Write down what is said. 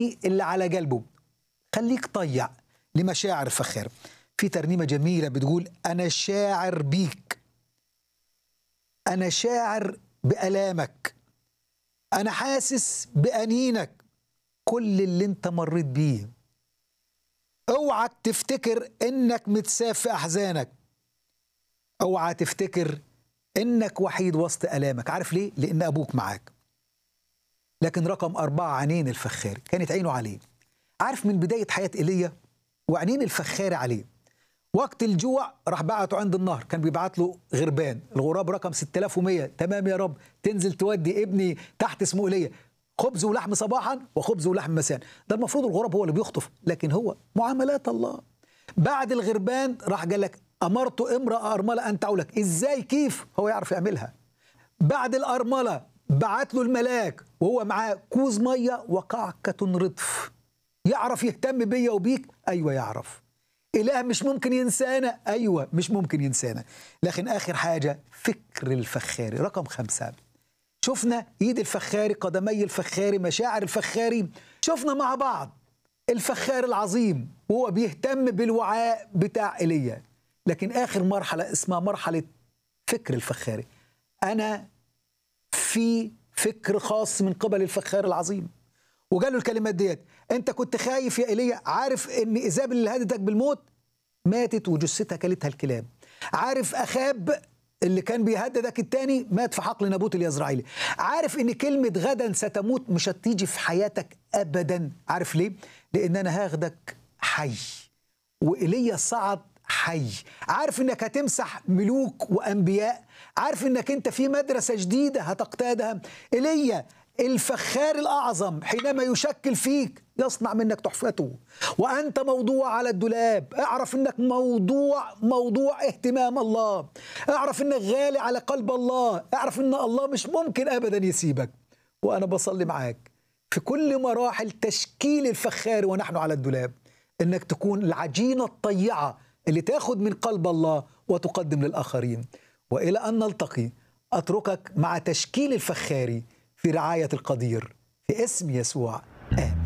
اللي على قلبه خليك طيع لمشاعر الفخار في ترنيمة جميلة بتقول أنا شاعر بيك أنا شاعر بألامك أنا حاسس بأنينك كل اللي أنت مريت بيه اوعك تفتكر انك متساب في احزانك اوعى تفتكر انك وحيد وسط الامك عارف ليه لان ابوك معاك لكن رقم أربعة عينين الفخار كانت عينه عليه عارف من بداية حياة إيليا وعينين الفخار عليه وقت الجوع راح بعته عند النهر كان بيبعت له غربان الغراب رقم 6100 تمام يا رب تنزل تودي ابني تحت اسمه إيليا خبز ولحم صباحا وخبز ولحم مساء ده المفروض الغراب هو اللي بيخطف لكن هو معاملات الله بعد الغربان راح قال لك أمرت امرأة أرملة أن تعولك إزاي كيف هو يعرف يعملها بعد الأرملة بعت له الملاك وهو معاه كوز مية وقعكة رطف يعرف يهتم بيا وبيك أيوة يعرف إله مش ممكن ينسانا أيوة مش ممكن ينسانا لكن آخر حاجة فكر الفخاري رقم خمسة شفنا ايد الفخاري قدمي الفخاري مشاعر الفخاري شفنا مع بعض الفخار العظيم وهو بيهتم بالوعاء بتاع ايليا لكن اخر مرحله اسمها مرحله فكر الفخاري انا في فكر خاص من قبل الفخار العظيم وقال له الكلمات ديت انت كنت خايف يا ايليا عارف ان ايزابل اللي هددك بالموت ماتت وجثتها كلتها الكلاب عارف اخاب اللي كان بيهددك التاني مات في حقل نابوت اليزرعيلي عارف ان كلمة غدا ستموت مش هتيجي في حياتك ابدا عارف ليه لان انا هاخدك حي وإيليا صعد حي عارف انك هتمسح ملوك وانبياء عارف انك انت في مدرسة جديدة هتقتادها إيليا الفخار الأعظم حينما يشكل فيك يصنع منك تحفته وأنت موضوع على الدولاب اعرف أنك موضوع موضوع اهتمام الله اعرف أنك غالي على قلب الله اعرف أن الله مش ممكن أبدا يسيبك وأنا بصلي معاك في كل مراحل تشكيل الفخار ونحن على الدولاب أنك تكون العجينة الطيعة اللي تاخد من قلب الله وتقدم للآخرين وإلى أن نلتقي أتركك مع تشكيل الفخاري في رعاية القدير في اسم يسوع آمين